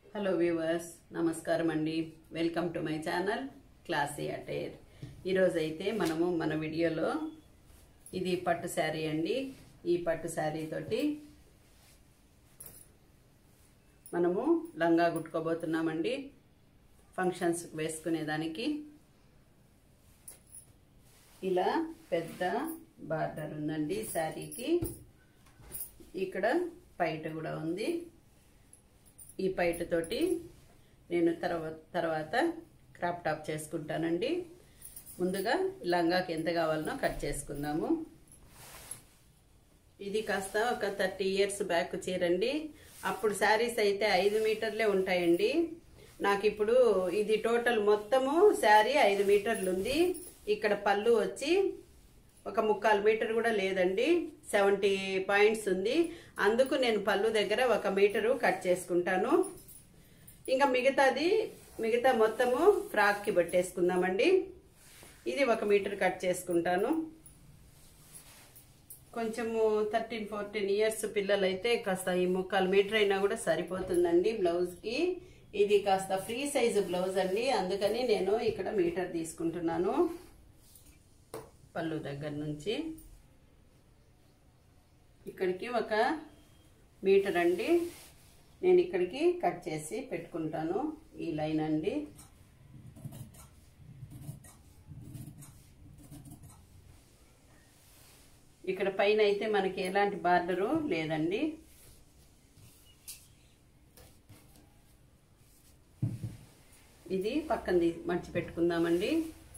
Hello viewers నమస్కారం అండి welcome to my channel classy attire ఈరోజు అయితే మనము మన వీడియోలో ఇది పట్టు శారీ అండి ఈ పట్టు శారీ తోటి మనము లంగా కుట్టుకోబోతున్నామండి ఫంక్షన్స్కి వేసుకునేదానికి ఇలా పెద్ద బార్డర్ ఉందండి శారీకి ఇక్కడ పైట కూడా ఉంది ఈ పైట తోటి నేను తర్వాత తర్వాత క్రాప్ టాప్ చేసుకుంటానండి ముందుగా లంగాకి ఎంత కావాలనో కట్ చేసుకుందాము ఇది కాస్త ఒక థర్టీ ఇయర్స్ బ్యాక్ చీరండి అప్పుడు శారీస్ అయితే ఐదు మీటర్లే ఉంటాయండి నాకు ఇప్పుడు ఇది టోటల్ మొత్తము శారీ ఐదు మీటర్లు ఉంది ఇక్కడ పళ్ళు వచ్చి ఒక ముక్కాలు మీటర్ కూడా లేదండి సెవెంటీ పాయింట్స్ ఉంది అందుకు నేను పళ్ళు దగ్గర ఒక మీటరు కట్ చేసుకుంటాను ఇంకా మిగతాది మిగతా మొత్తము ఫ్రాక్కి పెట్టేసుకుందామండి ఇది ఒక మీటర్ కట్ చేసుకుంటాను కొంచెము థర్టీన్ ఫోర్టీన్ ఇయర్స్ పిల్లలైతే కాస్త ఈ ముక్కాలు మీటర్ అయినా కూడా సరిపోతుందండి బ్లౌజ్కి ఇది కాస్త ఫ్రీ సైజు బ్లౌజ్ అండి అందుకని నేను ఇక్కడ మీటర్ తీసుకుంటున్నాను పళ్ళు దగ్గర నుంచి ఇక్కడికి ఒక మీటర్ అండి నేను ఇక్కడికి కట్ చేసి పెట్టుకుంటాను ఈ లైన్ అండి ఇక్కడ పైన అయితే మనకి ఎలాంటి బార్డరు లేదండి ఇది పక్కన మర్చి పెట్టుకుందామండి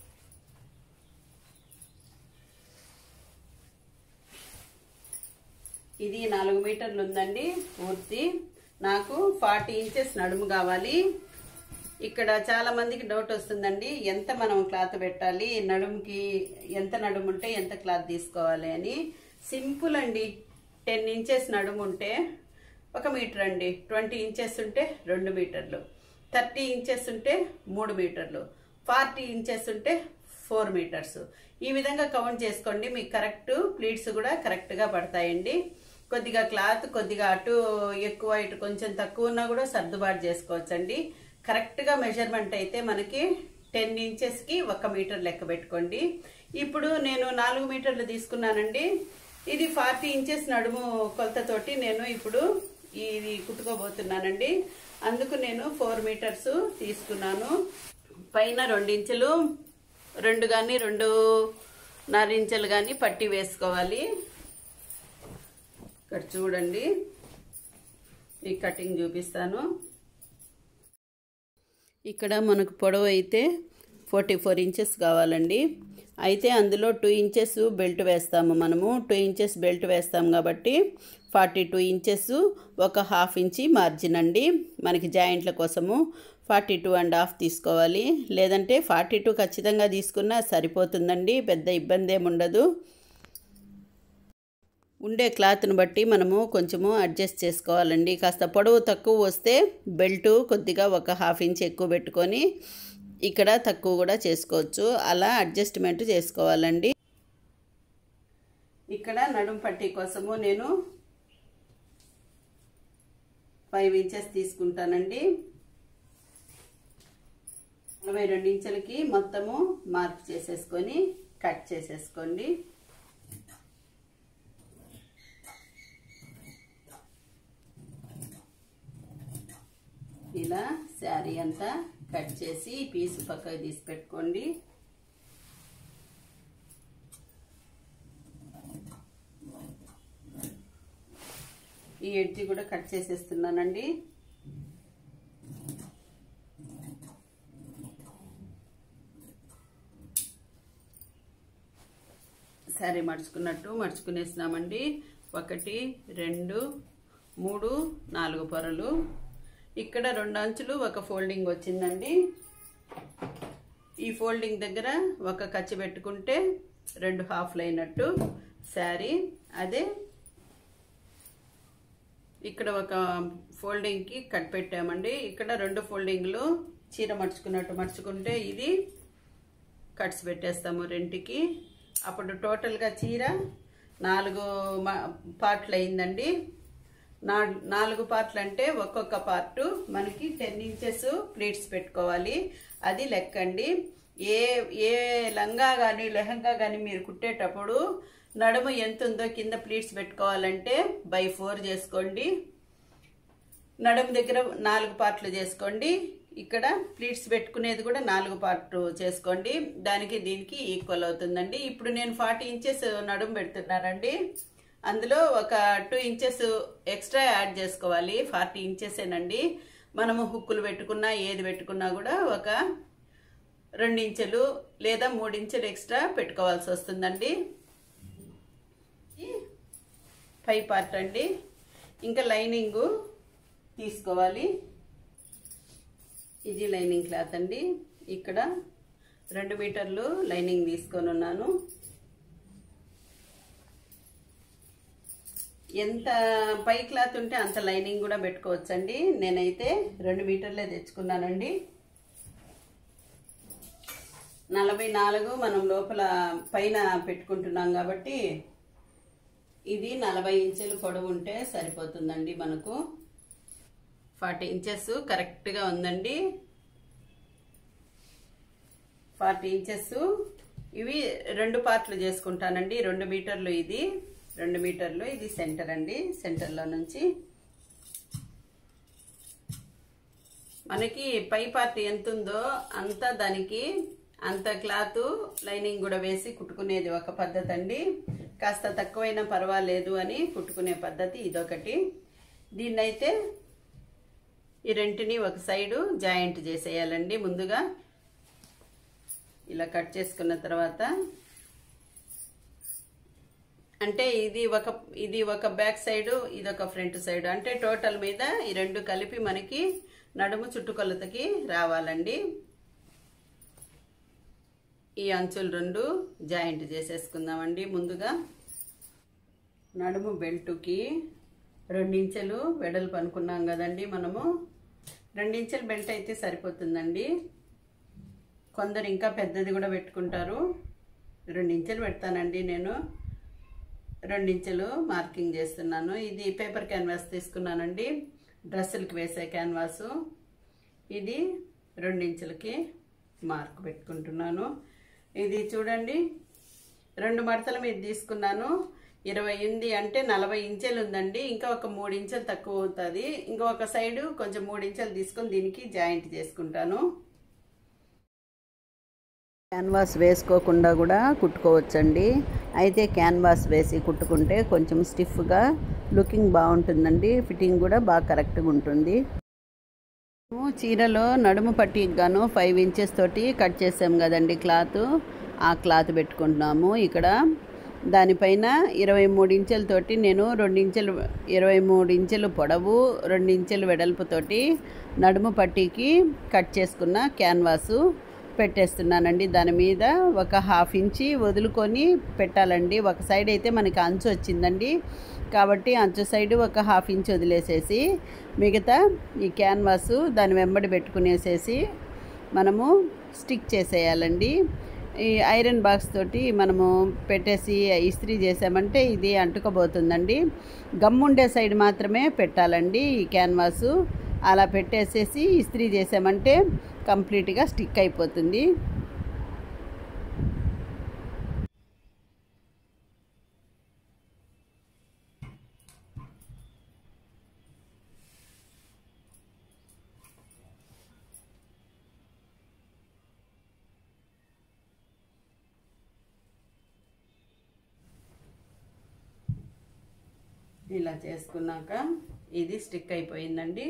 ఇది నాలుగు మీటర్లు ఉందండి పూర్తి నాకు ఫార్టీ ఇంచెస్ నడుము కావాలి ఇక్కడ చాలా మందికి డౌట్ వస్తుందండి ఎంత మనం క్లాత్ పెట్టాలి నడుముకి ఎంత నడుము ఉంటే ఎంత క్లాత్ తీసుకోవాలి అని సింపుల్ అండి టెన్ ఇంచెస్ నడుము ఉంటే ఒక మీటర్ అండి ట్వంటీ ఇంచెస్ ఉంటే రెండు మీటర్లు థర్టీ ఇంచెస్ ఉంటే మూడు మీటర్లు ఫార్టీ ఇంచెస్ ఉంటే ఫోర్ మీటర్స్ ఈ విధంగా కౌంట్ చేసుకోండి మీకు కరెక్ట్ ప్లీట్స్ కూడా కరెక్ట్గా పడతాయండి కొద్దిగా క్లాత్ కొద్దిగా అటు ఎక్కువ ఇటు కొంచెం తక్కువ ఉన్నా కూడా సర్దుబాటు చేసుకోవచ్చండి కరెక్ట్గా మెజర్మెంట్ అయితే మనకి టెన్ ఇంచెస్కి ఒక మీటర్ లెక్క పెట్టుకోండి ఇప్పుడు నేను నాలుగు మీటర్లు తీసుకున్నానండి ఇది ఫార్టీ ఇంచెస్ నడుము కొలతతోటి నేను ఇప్పుడు ఇది కుట్టుకోబోతున్నానండి అందుకు నేను ఫోర్ మీటర్స్ తీసుకున్నాను పైన రెండించెలు రెండు కానీ రెండు ఇంచెలు కానీ పట్టి వేసుకోవాలి ఇక్కడ చూడండి ఈ కటింగ్ చూపిస్తాను ఇక్కడ మనకు పొడవు అయితే ఫార్టీ ఫోర్ ఇంచెస్ కావాలండి అయితే అందులో టూ ఇంచెస్ బెల్ట్ వేస్తాము మనము టూ ఇంచెస్ బెల్ట్ వేస్తాం కాబట్టి ఫార్టీ టూ ఇంచెస్ ఒక హాఫ్ ఇంచి మార్జిన్ అండి మనకి జాయింట్ల కోసము ఫార్టీ టూ అండ్ హాఫ్ తీసుకోవాలి లేదంటే ఫార్టీ టూ ఖచ్చితంగా తీసుకున్నా సరిపోతుందండి పెద్ద ఇబ్బంది ఏమి ఉండదు ఉండే క్లాత్ని బట్టి మనము కొంచెము అడ్జస్ట్ చేసుకోవాలండి కాస్త పొడవు తక్కువ వస్తే బెల్ట్ కొద్దిగా ఒక హాఫ్ ఇంచ్ ఎక్కువ పెట్టుకొని ఇక్కడ తక్కువ కూడా చేసుకోవచ్చు అలా అడ్జస్ట్మెంట్ చేసుకోవాలండి ఇక్కడ నడుం పట్టీ కోసము నేను ఫైవ్ ఇంచెస్ తీసుకుంటానండి నలభై రెండు ఇంచులకి మొత్తము మార్క్ చేసేసుకొని కట్ చేసేసుకోండి ఇలా శారీ అంతా కట్ చేసి పీసు పక్కకు తీసి పెట్టుకోండి ఈ ఎడ్జి కూడా కట్ చేసేస్తున్నానండి శారీ మడుచుకున్నట్టు మడుచుకునేసినామండి ఒకటి రెండు మూడు నాలుగు పొరలు ఇక్కడ రెండు అంచులు ఒక ఫోల్డింగ్ వచ్చిందండి ఈ ఫోల్డింగ్ దగ్గర ఒక ఖర్చు పెట్టుకుంటే రెండు హాఫ్లు అయినట్టు శారీ అదే ఇక్కడ ఒక ఫోల్డింగ్కి కట్ పెట్టామండి ఇక్కడ రెండు ఫోల్డింగ్లు చీర మడుచుకున్నట్టు మడుచుకుంటే ఇది కట్స్ పెట్టేస్తాము రెంటికి అప్పుడు టోటల్గా చీర నాలుగు పార్ట్లు అయిందండి నా- నాలుగు పార్ట్లు అంటే ఒక్కొక్క పార్టు మనకి టెన్ ఇంచెస్ ప్లీట్స్ పెట్టుకోవాలి అది లెక్కండి ఏ ఏ లంగా కానీ లెహంగా కానీ మీరు కుట్టేటప్పుడు నడుము ఎంత ఉందో కింద ప్లీట్స్ పెట్టుకోవాలంటే బై ఫోర్ చేసుకోండి నడుము దగ్గర నాలుగు పార్ట్లు చేసుకోండి ఇక్కడ ప్లీట్స్ పెట్టుకునేది కూడా నాలుగు పార్ట్లు చేసుకోండి దానికి దీనికి ఈక్వల్ అవుతుందండి ఇప్పుడు నేను ఫార్టీ ఇంచెస్ నడుము పెడుతున్నానండి అందులో ఒక టూ ఇంచెస్ ఎక్స్ట్రా యాడ్ చేసుకోవాలి ఫార్టీ ఇంచెసేనండి మనము హుక్కులు పెట్టుకున్నా ఏది పెట్టుకున్నా కూడా ఒక రెండు ఇంచెలు లేదా మూడు ఇంచెలు ఎక్స్ట్రా పెట్టుకోవాల్సి వస్తుందండి పై పార్ట్ అండి ఇంకా లైనింగు తీసుకోవాలి ఇది లైనింగ్ క్లాత్ అండి ఇక్కడ రెండు మీటర్లు లైనింగ్ తీసుకొని ఉన్నాను ఎంత పై క్లాత్ ఉంటే అంత లైనింగ్ కూడా పెట్టుకోవచ్చండి నేనైతే రెండు మీటర్లే తెచ్చుకున్నానండి నలభై నాలుగు మనం లోపల పైన పెట్టుకుంటున్నాం కాబట్టి ఇది నలభై ఇంచులు పొడవు ఉంటే సరిపోతుందండి మనకు ఫార్టీ ఇంచెస్ కరెక్ట్గా ఉందండి ఫార్టీ ఇంచెస్ ఇవి రెండు పార్ట్లు చేసుకుంటానండి రెండు మీటర్లు ఇది రెండు మీటర్లు ఇది సెంటర్ అండి సెంటర్లో నుంచి మనకి పై పార్ట్ ఎంత ఉందో అంత దానికి అంత క్లాత్ లైనింగ్ కూడా వేసి కుట్టుకునేది ఒక పద్ధతి అండి కాస్త తక్కువైనా పర్వాలేదు అని కుట్టుకునే పద్ధతి ఇదొకటి దీన్నైతే ఈ రెంటిని ఒక సైడు జాయింట్ చేసేయాలండి ముందుగా ఇలా కట్ చేసుకున్న తర్వాత అంటే ఇది ఒక ఇది ఒక బ్యాక్ సైడ్ ఇది ఒక ఫ్రంట్ సైడ్ అంటే టోటల్ మీద ఈ రెండు కలిపి మనకి నడుము చుట్టుకొలతకి రావాలండి ఈ అంచులు రెండు జాయింట్ చేసేసుకుందామండి ముందుగా నడుము బెల్టుకి రెండించెలు వెడల్పు అనుకున్నాం కదండి మనము రెండించెల బెల్ట్ అయితే సరిపోతుందండి కొందరు ఇంకా పెద్దది కూడా పెట్టుకుంటారు రెండించెలు పెడతానండి నేను రెండించెలు మార్కింగ్ చేస్తున్నాను ఇది పేపర్ క్యాన్వాస్ తీసుకున్నానండి డ్రెస్సులకి వేసే క్యాన్వాసు ఇది రెండించెలకి మార్క్ పెట్టుకుంటున్నాను ఇది చూడండి రెండు మడతల మీద తీసుకున్నాను ఇరవై ఉంది అంటే నలభై ఇంచెలు ఉందండి ఇంకా ఒక మూడు ఇంచెలు తక్కువ అవుతుంది ఇంకా ఒక సైడు కొంచెం మూడు ఇంచెలు తీసుకొని దీనికి జాయింట్ చేసుకుంటాను క్యాన్వాస్ వేసుకోకుండా కూడా కుట్టుకోవచ్చండి అయితే క్యాన్వాస్ వేసి కుట్టుకుంటే కొంచెం స్టిఫ్గా లుకింగ్ బాగుంటుందండి ఫిట్టింగ్ కూడా బాగా కరెక్ట్గా ఉంటుంది మేము చీరలో నడుము పట్టికి గాను ఫైవ్ ఇంచెస్ తోటి కట్ చేసాం కదండి క్లాత్ ఆ క్లాత్ పెట్టుకుంటున్నాము ఇక్కడ దానిపైన ఇరవై మూడు ఇంచెలతోటి నేను రెండు ఇంచెలు ఇరవై మూడు ఇంచెలు పొడవు రెండు ఇంచెలు వెడల్పుతోటి నడుము పట్టీకి కట్ చేసుకున్న క్యాన్వాసు పెట్టేస్తున్నానండి దాని మీద ఒక హాఫ్ ఇంచి వదులుకొని పెట్టాలండి ఒక సైడ్ అయితే మనకి అంచు వచ్చిందండి కాబట్టి అంచు సైడ్ ఒక హాఫ్ ఇంచ్ వదిలేసేసి మిగతా ఈ క్యాన్వాసు దాని వెంబడి పెట్టుకునేసేసి మనము స్టిక్ చేసేయాలండి ఈ ఐరన్ బాక్స్ తోటి మనము పెట్టేసి ఇస్త్రీ చేసామంటే ఇది అంటుకోబోతుందండి గమ్ముండే సైడ్ మాత్రమే పెట్టాలండి ఈ క్యాన్వాసు అలా పెట్టేసేసి ఇస్త్రీ చేసామంటే కంప్లీట్గా స్టిక్ అయిపోతుంది ఇలా చేసుకున్నాక ఇది స్టిక్ అయిపోయిందండి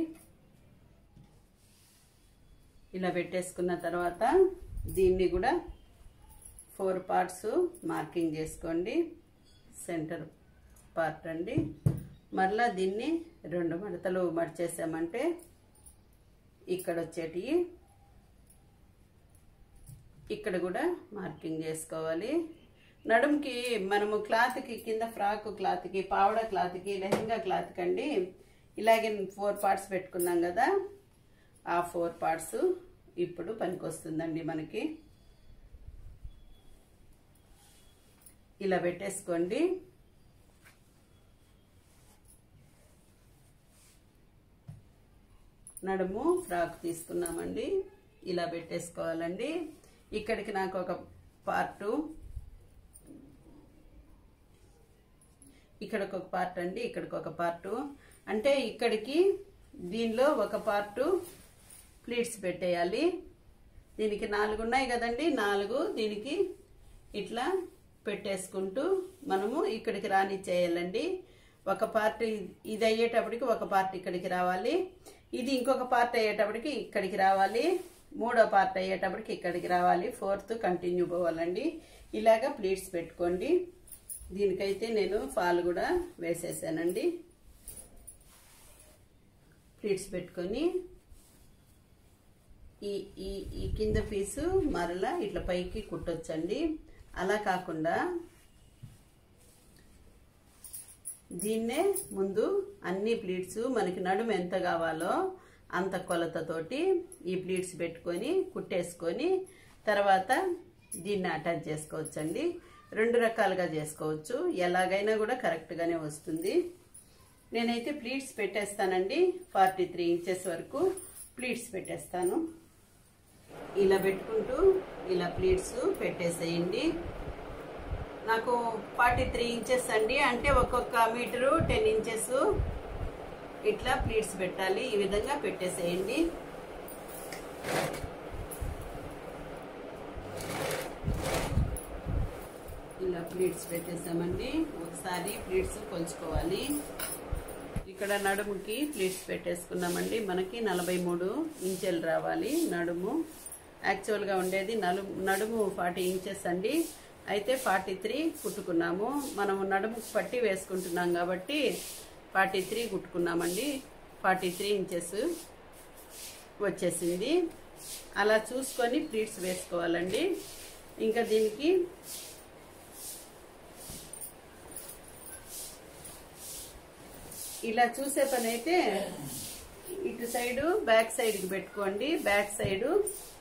ఇలా పెట్టేసుకున్న తర్వాత దీన్ని కూడా ఫోర్ పార్ట్స్ మార్కింగ్ చేసుకోండి సెంటర్ పార్ట్ అండి మరలా దీన్ని రెండు మడతలు మడిచేసామంటే ఇక్కడ వచ్చేటివి ఇక్కడ కూడా మార్కింగ్ చేసుకోవాలి నడుముకి మనము క్లాత్కి కింద ఫ్రాక్ క్లాత్కి పావడ క్లాత్కి లెహంగా క్లాత్కి అండి ఇలాగే ఫోర్ పార్ట్స్ పెట్టుకున్నాం కదా ఆ ఫోర్ పార్ట్స్ ఇప్పుడు పనికొస్తుందండి మనకి ఇలా పెట్టేసుకోండి నడుము ఫ్రాక్ తీసుకున్నామండి ఇలా పెట్టేసుకోవాలండి ఇక్కడికి నాకు ఒక పార్టు ఇక్కడికి ఒక పార్ట్ అండి ఇక్కడికి ఒక పార్టు అంటే ఇక్కడికి దీనిలో ఒక పార్టు ప్లీట్స్ పెట్టేయాలి దీనికి నాలుగు ఉన్నాయి కదండి నాలుగు దీనికి ఇట్లా పెట్టేసుకుంటూ మనము ఇక్కడికి రానిచ్చేయాలండి ఒక పార్ట్ ఇది అయ్యేటప్పటికి ఒక పార్ట్ ఇక్కడికి రావాలి ఇది ఇంకొక పార్ట్ అయ్యేటప్పటికి ఇక్కడికి రావాలి మూడో పార్ట్ అయ్యేటప్పటికి ఇక్కడికి రావాలి ఫోర్త్ కంటిన్యూ పోవాలండి ఇలాగా ప్లీట్స్ పెట్టుకోండి దీనికైతే నేను ఫాల్ కూడా వేసేసానండి ప్లీట్స్ పెట్టుకొని ఈ ఈ ఈ కింద పీసు మరలా ఇట్లా పైకి కుట్టొచ్చండి అలా కాకుండా దీన్నే ముందు అన్ని ప్లీట్స్ మనకి నడుము ఎంత కావాలో అంత కొలతతోటి ఈ ప్లీట్స్ పెట్టుకొని కుట్టేసుకొని తర్వాత దీన్ని అటాచ్ చేసుకోవచ్చండి రెండు రకాలుగా చేసుకోవచ్చు ఎలాగైనా కూడా కరెక్ట్గానే వస్తుంది నేనైతే ప్లీట్స్ పెట్టేస్తానండి ఫార్టీ త్రీ ఇంచెస్ వరకు ప్లీట్స్ పెట్టేస్తాను ఇలా పెట్టుకుంటూ ఇలా ప్లీట్స్ పెట్టేసేయండి నాకు ఫార్టీ త్రీ ఇంచెస్ అండి అంటే ఒక్కొక్క మీటరు టెన్ ఇంచెస్ ఇట్లా ప్లీట్స్ పెట్టాలి ఈ విధంగా పెట్టేసేయండి ఇలా ప్లీట్స్ పెట్టేసామండి ఒకసారి ప్లీట్స్ కొలుచుకోవాలి ఇక్కడ నడుముకి ప్లీట్స్ పెట్టేసుకున్నామండి మనకి నలభై మూడు ఇంచెలు రావాలి నడుము యాక్చువల్గా ఉండేది నలు నడుము ఫార్టీ ఇంచెస్ అండి అయితే ఫార్టీ త్రీ కుట్టుకున్నాము మనము నడుముకు పట్టి వేసుకుంటున్నాం కాబట్టి ఫార్టీ త్రీ కుట్టుకున్నామండి ఫార్టీ త్రీ ఇంచెస్ వచ్చేసింది అలా చూసుకొని ప్లీట్స్ వేసుకోవాలండి ఇంకా దీనికి ఇలా చూసే పని అయితే ఇటు సైడు బ్యాక్ సైడ్కి పెట్టుకోండి బ్యాక్ సైడు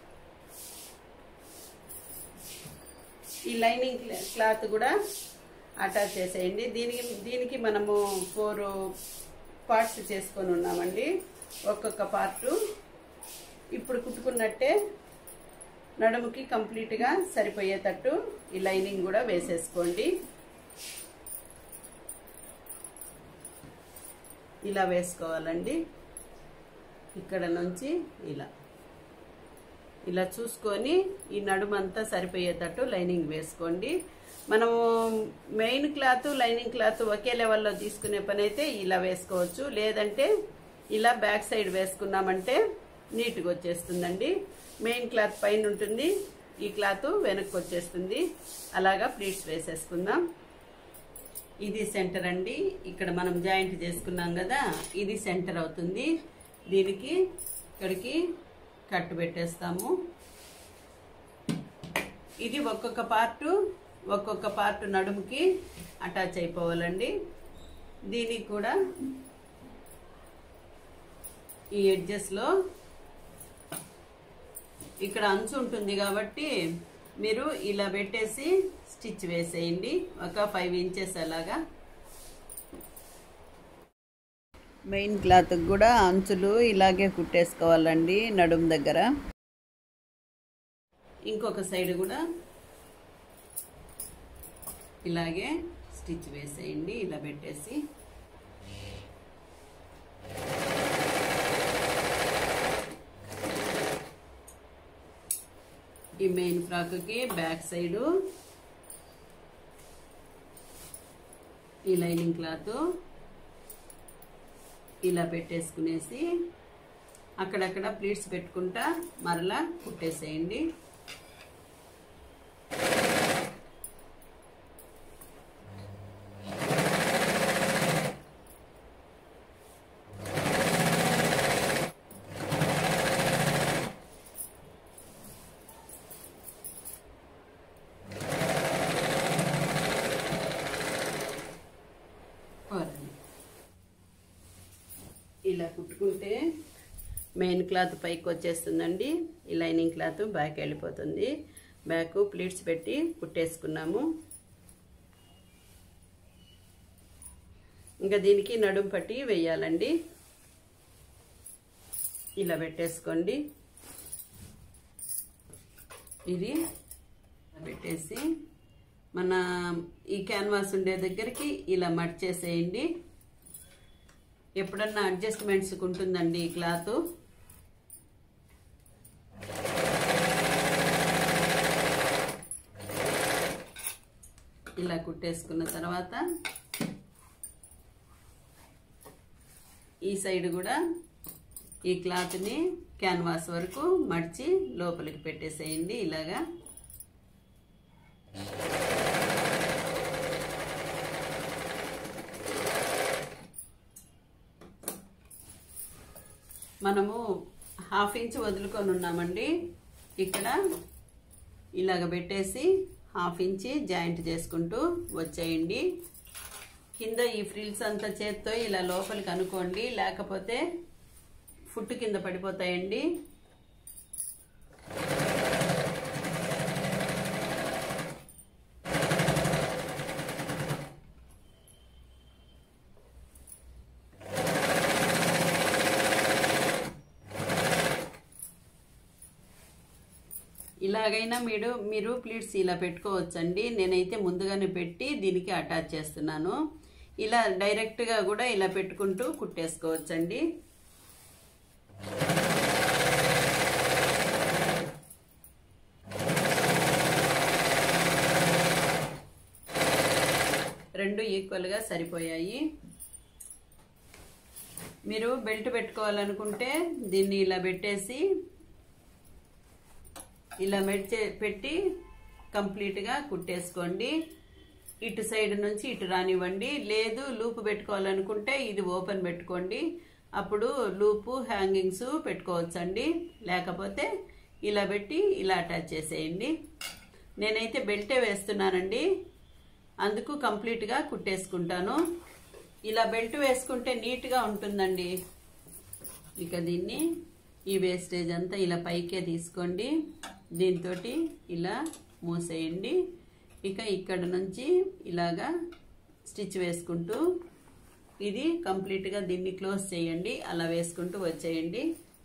ఈ లైనింగ్ క్లాత్ కూడా అటాచ్ చేసేయండి దీనికి దీనికి మనము ఫోర్ పార్ట్స్ చేసుకొని ఉన్నామండి ఒక్కొక్క పార్టు ఇప్పుడు కుట్టుకున్నట్టే నడుముకి కంప్లీట్గా సరిపోయేటట్టు ఈ లైనింగ్ కూడా వేసేసుకోండి ఇలా వేసుకోవాలండి ఇక్కడ నుంచి ఇలా ఇలా చూసుకొని ఈ నడుమంతా సరిపోయేటట్టు లైనింగ్ వేసుకోండి మనము మెయిన్ క్లాత్ లైనింగ్ క్లాత్ ఒకే లెవెల్లో తీసుకునే పని అయితే ఇలా వేసుకోవచ్చు లేదంటే ఇలా బ్యాక్ సైడ్ వేసుకున్నామంటే నీట్గా వచ్చేస్తుందండి మెయిన్ క్లాత్ పైన ఉంటుంది ఈ క్లాత్ వెనక్కి వచ్చేస్తుంది అలాగా ప్లీట్స్ వేసేసుకుందాం ఇది సెంటర్ అండి ఇక్కడ మనం జాయింట్ చేసుకున్నాం కదా ఇది సెంటర్ అవుతుంది దీనికి ఇక్కడికి కట్టు పెట్టేస్తాము ఇది ఒక్కొక్క పార్టు ఒక్కొక్క పార్ట్ నడుముకి అటాచ్ అయిపోవాలండి దీనికి కూడా ఈ ఎడ్జెస్లో ఇక్కడ అంచు ఉంటుంది కాబట్టి మీరు ఇలా పెట్టేసి స్టిచ్ వేసేయండి ఒక ఫైవ్ ఇంచెస్ అలాగా మెయిన్ క్లాత్ కూడా అంచులు ఇలాగే కుట్టేసుకోవాలండి నడుము దగ్గర ఇంకొక సైడ్ కూడా ఇలాగే స్టిచ్ వేసేయండి ఇలా పెట్టేసి ఈ మెయిన్ ఫ్రాక్కి బ్యాక్ సైడు ఈ లైనింగ్ క్లాత్ ఇలా పెట్టేసుకునేసి అక్కడక్కడ ప్లీట్స్ పెట్టుకుంటా మరలా కుట్టేసేయండి పోరండి. ఇలా కుట్టుకుంటే మెయిన్ క్లాత్ పైకి వచ్చేస్తుందండి ఈ లైనింగ్ క్లాత్ బ్యాక్ వెళ్ళిపోతుంది బ్యాక్ ప్లీట్స్ పెట్టి కుట్టేసుకున్నాము ఇంకా దీనికి నడుం పట్టి వేయాలండి ఇలా పెట్టేసుకోండి ఇది పెట్టేసి మన ఈ క్యాన్వాస్ ఉండే దగ్గరికి ఇలా మడిచేసేయండి ఎప్పుడన్నా అడ్జస్ట్మెంట్స్కి ఉంటుందండి ఈ క్లాత్ ఇలా కుట్టేసుకున్న తర్వాత ఈ సైడ్ కూడా ఈ క్లాత్ని క్యాన్వాస్ వరకు మడిచి లోపలికి పెట్టేసేయండి ఇలాగా మనము హాఫ్ ఇంచ్ వదులుకొని ఉన్నామండి ఇక్కడ ఇలాగ పెట్టేసి హాఫ్ ఇంచి జాయింట్ చేసుకుంటూ వచ్చేయండి కింద ఈ ఫ్రిల్స్ అంతా చేత్తో ఇలా లోపలికి అనుకోండి లేకపోతే ఫుట్ కింద పడిపోతాయండి ఇలాగైనా మీరు మీరు ప్లీట్స్ ఇలా పెట్టుకోవచ్చండి నేనైతే ముందుగానే పెట్టి దీనికి అటాచ్ చేస్తున్నాను ఇలా డైరెక్ట్గా కూడా ఇలా పెట్టుకుంటూ కుట్టేసుకోవచ్చండి రెండు ఈక్వల్గా సరిపోయాయి మీరు బెల్ట్ పెట్టుకోవాలనుకుంటే దీన్ని ఇలా పెట్టేసి ఇలా మెడ్చే పెట్టి కంప్లీట్గా కుట్టేసుకోండి ఇటు సైడ్ నుంచి ఇటు రానివ్వండి లేదు లూప్ పెట్టుకోవాలనుకుంటే ఇది ఓపెన్ పెట్టుకోండి అప్పుడు లూపు హ్యాంగింగ్స్ పెట్టుకోవచ్చండి లేకపోతే ఇలా పెట్టి ఇలా అటాచ్ చేసేయండి నేనైతే బెల్టే వేస్తున్నానండి అందుకు కంప్లీట్గా కుట్టేసుకుంటాను ఇలా బెల్ట్ వేసుకుంటే నీట్గా ఉంటుందండి ఇక దీన్ని ఈ వేస్టేజ్ అంతా ఇలా పైకే తీసుకోండి దీంతో ఇలా మూసేయండి ఇక ఇక్కడ నుంచి ఇలాగా స్టిచ్ వేసుకుంటూ ఇది కంప్లీట్గా దీన్ని క్లోజ్ చేయండి అలా వేసుకుంటూ వచ్చేయండి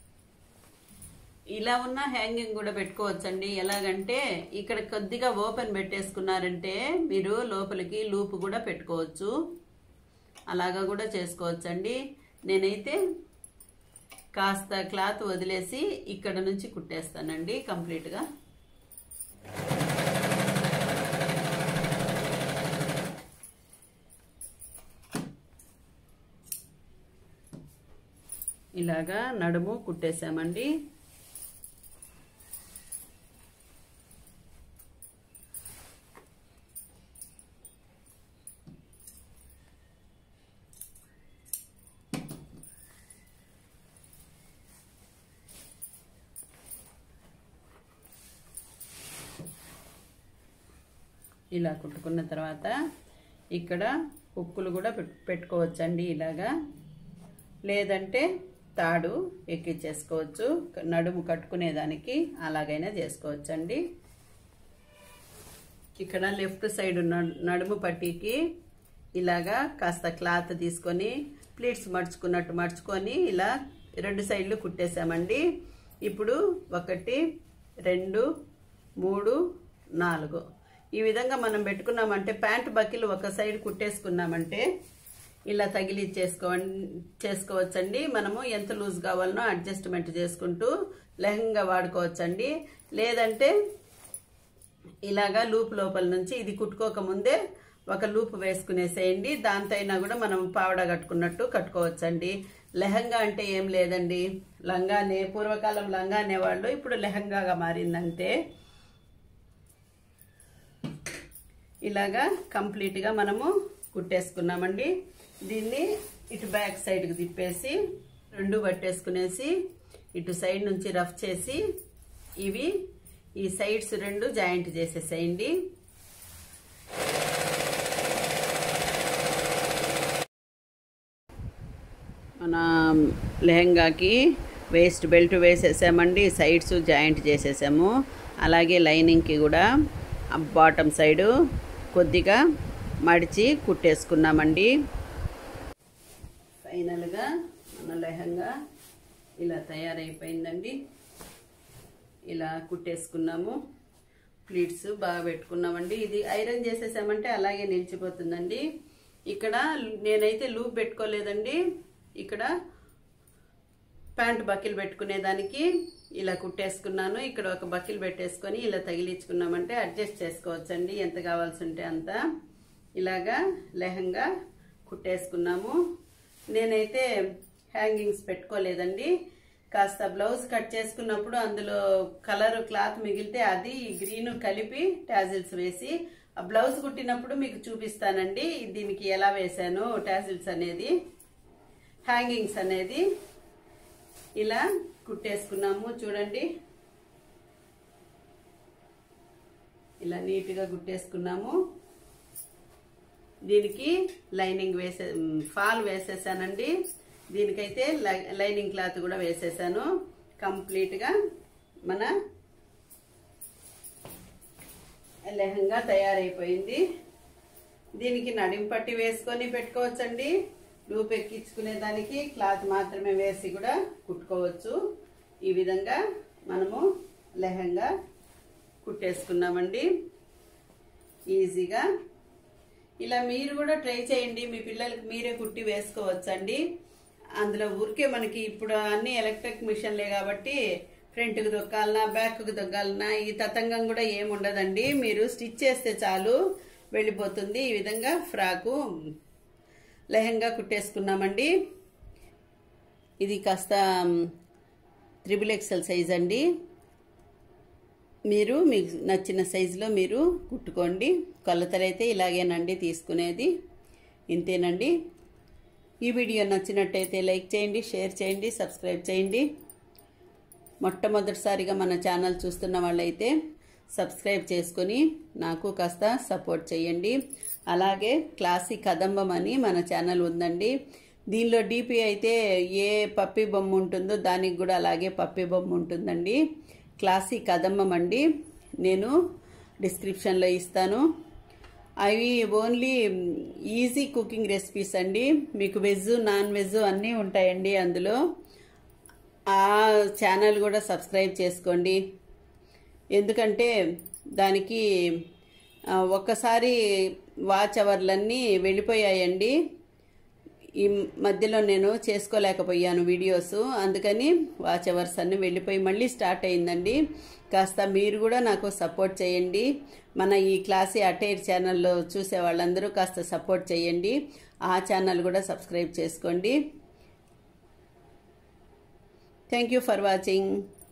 ఇలా ఉన్న హ్యాంగింగ్ కూడా పెట్టుకోవచ్చండి ఎలాగంటే ఇక్కడ కొద్దిగా ఓపెన్ పెట్టేసుకున్నారంటే మీరు లోపలికి లూప్ కూడా పెట్టుకోవచ్చు అలాగా కూడా చేసుకోవచ్చండి నేనైతే కాస్త క్లాత్ వదిలేసి ఇక్కడ నుంచి కుట్టేస్తానండి కంప్లీట్గా ఇలాగా నడుము కుట్టేశామండి ఇలా కుట్టుకున్న తర్వాత ఇక్కడ హుక్కులు కూడా పెట్- పెట్టుకోవచ్చండి ఇలాగా లేదంటే తాడు ఎక్కించేసుకోవచ్చు నడుము కట్టుకునేదానికి అలాగైనా చేసుకోవచ్చండి ఇక్కడ లెఫ్ట్ సైడ్ న- నడుము పట్టీకి ఇలాగా కాస్త క్లాత్ తీసుకొని ప్లీట్స్ మడుచుకున్నట్టు మడుచుకొని ఇలా రెండు సైడ్లు కుట్టేశామండి ఇప్పుడు ఒకటి రెండు మూడు నాలుగు ఈ విధంగా మనం పెట్టుకున్నామంటే ప్యాంట్ బకిలు ఒక సైడ్ కుట్టేసుకున్నామంటే ఇలా తగిలిచ్చేసుకో చేసుకోవచ్చండి మనము ఎంత లూజ్ కావాలనో అడ్జస్ట్మెంట్ చేసుకుంటూ లెహంగా వాడుకోవచ్చండి లేదంటే ఇలాగా లూప్ లోపల నుంచి ఇది కుట్టుకోక ముందే ఒక లూప్ వేసుకునేసేయండి దాంతో అయినా కూడా మనం పావడ కట్టుకున్నట్టు కట్టుకోవచ్చండి లెహంగా అంటే ఏం లేదండి లంగానే పూర్వకాలం లంగా అనేవాళ్ళు ఇప్పుడు లెహంగాగా మారిందంటే ఇలాగా కంప్లీట్గా మనము కుట్టేసుకున్నామండి దీన్ని ఇటు బ్యాక్ సైడ్కి తిప్పేసి రెండు పట్టేసుకునేసి ఇటు సైడ్ నుంచి రఫ్ చేసి ఇవి ఈ సైడ్స్ రెండు జాయింట్ చేసేసేయండి మన లెహంగాకి వేస్ట్ బెల్ట్ వేసేసామండి సైడ్స్ జాయింట్ చేసేసాము అలాగే లైనింగ్కి కూడా బాటమ్ సైడు కొద్దిగా మడిచి కుట్టేసుకున్నామండి ఫైనల్గా మన లెహంగా ఇలా తయారైపోయిందండి ఇలా కుట్టేసుకున్నాము ప్లీట్స్ బాగా పెట్టుకున్నామండి ఇది ఐరన్ చేసేసామంటే అలాగే నిలిచిపోతుందండి ఇక్కడ నేనైతే లూప్ పెట్టుకోలేదండి ఇక్కడ ప్యాంట్ బకిల్ పెట్టుకునేదానికి ఇలా కుట్టేసుకున్నాను ఇక్కడ ఒక బకిల్ పెట్టేసుకొని ఇలా తగిలించుకున్నామంటే అడ్జస్ట్ చేసుకోవచ్చండి ఎంత కావాల్సి ఉంటే అంత ఇలాగా లెహంగా కుట్టేసుకున్నాము నేనైతే హ్యాంగింగ్స్ పెట్టుకోలేదండి కాస్త బ్లౌజ్ కట్ చేసుకున్నప్పుడు అందులో కలర్ క్లాత్ మిగిలితే అది గ్రీన్ కలిపి టాజిల్స్ వేసి ఆ బ్లౌజ్ కుట్టినప్పుడు మీకు చూపిస్తానండి దీనికి ఎలా వేసాను టాజిల్స్ అనేది హ్యాంగింగ్స్ అనేది ఇలా కుట్టేసుకున్నాము చూడండి ఇలా నీట్గా కుట్టేసుకున్నాము దీనికి లైనింగ్ వేసే ఫాల్ వేసేసానండి దీనికైతే లైనింగ్ క్లాత్ కూడా వేసేసాను కంప్లీట్గా మన లెహంగా తయారైపోయింది దీనికి నడిం పట్టి వేసుకొని పెట్టుకోవచ్చండి లూప్ ఎక్కించుకునే దానికి క్లాత్ మాత్రమే వేసి కూడా కుట్టుకోవచ్చు ఈ విధంగా మనము లెహంగా కుట్టేసుకున్నామండి ఈజీగా ఇలా మీరు కూడా ట్రై చేయండి మీ పిల్లలకి మీరే కుట్టి వేసుకోవచ్చండి అందులో ఊరికే మనకి ఇప్పుడు అన్ని ఎలక్ట్రిక్ మిషన్లే కాబట్టి ఫ్రంట్కి దొక్కాలన్నా బ్యాక్కి దొక్కాలన్నా ఈ తతంగం కూడా ఏమి ఉండదండి మీరు స్టిచ్ చేస్తే చాలు వెళ్ళిపోతుంది ఈ విధంగా ఫ్రాకు లెహంగా కుట్టేసుకున్నామండి ఇది కాస్త త్రిబుల్ ఎక్సెల్ సైజ్ అండి మీరు మీకు నచ్చిన సైజులో మీరు కుట్టుకోండి కొలతలైతే ఇలాగేనండి తీసుకునేది ఇంతేనండి ఈ వీడియో నచ్చినట్టయితే లైక్ చేయండి షేర్ చేయండి సబ్స్క్రైబ్ చేయండి మొట్టమొదటిసారిగా మన ఛానల్ చూస్తున్న వాళ్ళైతే సబ్స్క్రైబ్ చేసుకొని నాకు కాస్త సపోర్ట్ చేయండి అలాగే క్లాసిక్ కదంబం అని మన ఛానల్ ఉందండి దీనిలో డీపీ అయితే ఏ పప్పి బొమ్మ ఉంటుందో దానికి కూడా అలాగే పప్పి బొమ్మ ఉంటుందండి క్లాసిక్ కదంబం అండి నేను డిస్క్రిప్షన్లో ఇస్తాను అవి ఓన్లీ ఈజీ కుకింగ్ రెసిపీస్ అండి మీకు వెజ్ నాన్ వెజ్ అన్నీ ఉంటాయండి అందులో ఆ ఛానల్ కూడా సబ్స్క్రైబ్ చేసుకోండి ఎందుకంటే దానికి ఒక్కసారి వాచ్ అవర్లన్నీ వెళ్ళిపోయాయండి ఈ మధ్యలో నేను చేసుకోలేకపోయాను వీడియోస్ అందుకని వాచ్ అవర్స్ అన్ని వెళ్ళిపోయి మళ్ళీ స్టార్ట్ అయిందండి కాస్త మీరు కూడా నాకు సపోర్ట్ చేయండి మన ఈ క్లాసీ అటైర్ ఛానల్లో చూసే వాళ్ళందరూ కాస్త సపోర్ట్ చేయండి ఆ ఛానల్ కూడా సబ్స్క్రైబ్ చేసుకోండి థ్యాంక్ యూ ఫర్ వాచింగ్